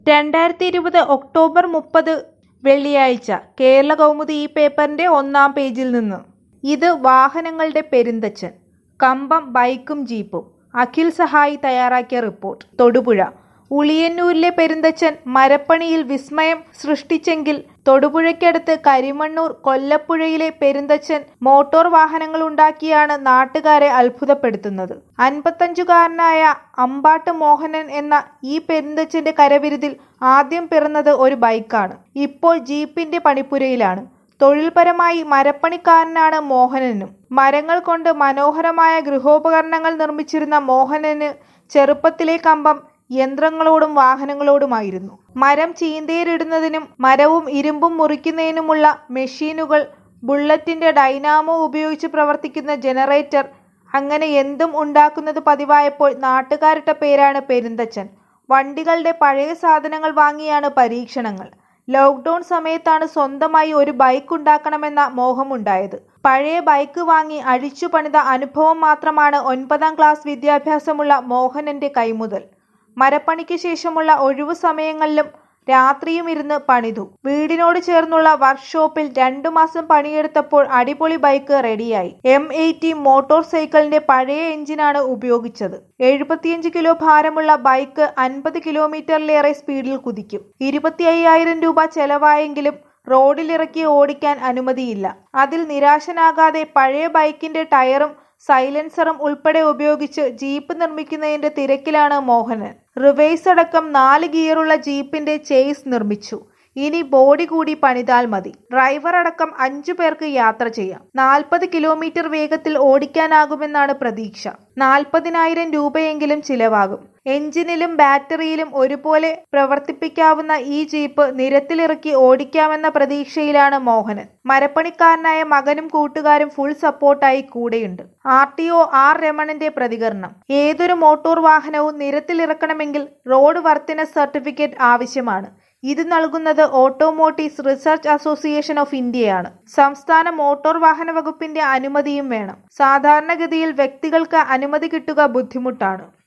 രണ്ടായിരത്തി ഇരുപത് ഒക്ടോബർ മുപ്പത് വെള്ളിയാഴ്ച കേരള കൗമുദി ഈ പേപ്പറിന്റെ ഒന്നാം പേജിൽ നിന്ന് ഇത് വാഹനങ്ങളുടെ പെരുന്തച്ചൻ കമ്പം ബൈക്കും ജീപ്പും അഖിൽ സഹായി തയ്യാറാക്കിയ റിപ്പോർട്ട് തൊടുപുഴ ഉളിയന്നൂരിലെ പെരുന്തച്ചൻ മരപ്പണിയിൽ വിസ്മയം സൃഷ്ടിച്ചെങ്കിൽ തൊടുപുഴയ്ക്കടുത്ത് കരിമണ്ണൂർ കൊല്ലപ്പുഴയിലെ പെരുന്തച്ചൻ മോട്ടോർ വാഹനങ്ങളുണ്ടാക്കിയാണ് നാട്ടുകാരെ അത്ഭുതപ്പെടുത്തുന്നത് അൻപത്തഞ്ചുകാരനായ അമ്പാട്ട് മോഹനൻ എന്ന ഈ പെരുന്തച്ചന്റെ കരവിരുതിൽ ആദ്യം പിറന്നത് ഒരു ബൈക്കാണ് ഇപ്പോൾ ജീപ്പിന്റെ പണിപ്പുരയിലാണ് തൊഴിൽപരമായി മരപ്പണിക്കാരനാണ് മോഹനനും മരങ്ങൾ കൊണ്ട് മനോഹരമായ ഗൃഹോപകരണങ്ങൾ നിർമ്മിച്ചിരുന്ന മോഹനന് ചെറുപ്പത്തിലെ കമ്പം യന്ത്രങ്ങളോടും വാഹനങ്ങളോടുമായിരുന്നു മരം ചീന്തയിലിടുന്നതിനും മരവും ഇരുമ്പും മുറിക്കുന്നതിനുമുള്ള മെഷീനുകൾ ബുള്ളറ്റിന്റെ ഡൈനാമോ ഉപയോഗിച്ച് പ്രവർത്തിക്കുന്ന ജനറേറ്റർ അങ്ങനെ എന്തും ഉണ്ടാക്കുന്നത് പതിവായപ്പോൾ നാട്ടുകാരിട്ട പേരാണ് പെരുന്തച്ചൻ വണ്ടികളുടെ പഴയ സാധനങ്ങൾ വാങ്ങിയാണ് പരീക്ഷണങ്ങൾ ലോക്ക്ഡൌൺ സമയത്താണ് സ്വന്തമായി ഒരു ബൈക്ക് ഉണ്ടാക്കണമെന്ന മോഹമുണ്ടായത് പഴയ ബൈക്ക് വാങ്ങി അഴിച്ചു പണിത അനുഭവം മാത്രമാണ് ഒൻപതാം ക്ലാസ് വിദ്യാഭ്യാസമുള്ള മോഹനന്റെ കൈമുതൽ മരപ്പണിക്ക് ശേഷമുള്ള ഒഴിവു സമയങ്ങളിലും രാത്രിയും ഇരുന്ന് പണിതു വീടിനോട് ചേർന്നുള്ള വർക്ക്ഷോപ്പിൽ രണ്ടു മാസം പണിയെടുത്തപ്പോൾ അടിപൊളി ബൈക്ക് റെഡിയായി എം എയ്റ്റി മോട്ടോർ സൈക്കിളിന്റെ പഴയ എഞ്ചിനാണ് ഉപയോഗിച്ചത് എഴുപത്തിയഞ്ച് കിലോ ഭാരമുള്ള ബൈക്ക് അൻപത് കിലോമീറ്ററിലേറെ സ്പീഡിൽ കുതിക്കും ഇരുപത്തി അയ്യായിരം രൂപ ചെലവായെങ്കിലും റോഡിലിറക്കി ഓടിക്കാൻ അനുമതിയില്ല അതിൽ നിരാശനാകാതെ പഴയ ബൈക്കിന്റെ ടയറും സൈലൻസറും ഉൾപ്പെടെ ഉപയോഗിച്ച് ജീപ്പ് നിർമ്മിക്കുന്നതിന്റെ തിരക്കിലാണ് മോഹനൻ റിവേഴ്സ് അടക്കം നാല് ഗിയറുള്ള ജീപ്പിന്റെ ചേസ് നിർമ്മിച്ചു ഇനി ബോഡി കൂടി പണിതാൽ മതി ഡ്രൈവർ അടക്കം അഞ്ചു പേർക്ക് യാത്ര ചെയ്യാം നാൽപ്പത് കിലോമീറ്റർ വേഗത്തിൽ ഓടിക്കാനാകുമെന്നാണ് പ്രതീക്ഷ നാൽപ്പതിനായിരം രൂപയെങ്കിലും ചിലവാകും എഞ്ചിനിലും ബാറ്ററിയിലും ഒരുപോലെ പ്രവർത്തിപ്പിക്കാവുന്ന ഈ ജീപ്പ് നിരത്തിലിറക്കി ഓടിക്കാമെന്ന പ്രതീക്ഷയിലാണ് മോഹനൻ മരപ്പണിക്കാരനായ മകനും കൂട്ടുകാരും ഫുൾ സപ്പോർട്ടായി കൂടെയുണ്ട് ആർ ടി ഒ ആർ രമണന്റെ പ്രതികരണം ഏതൊരു മോട്ടോർ വാഹനവും നിരത്തിലിറക്കണമെങ്കിൽ റോഡ് വർത്തിനസ് സർട്ടിഫിക്കറ്റ് ആവശ്യമാണ് ഇത് നൽകുന്നത് ഓട്ടോമോട്ടീവ്സ് റിസർച്ച് അസോസിയേഷൻ ഓഫ് ഇന്ത്യയാണ് സംസ്ഥാന മോട്ടോർ വാഹന വകുപ്പിന്റെ അനുമതിയും വേണം സാധാരണഗതിയിൽ വ്യക്തികൾക്ക് അനുമതി കിട്ടുക ബുദ്ധിമുട്ടാണ്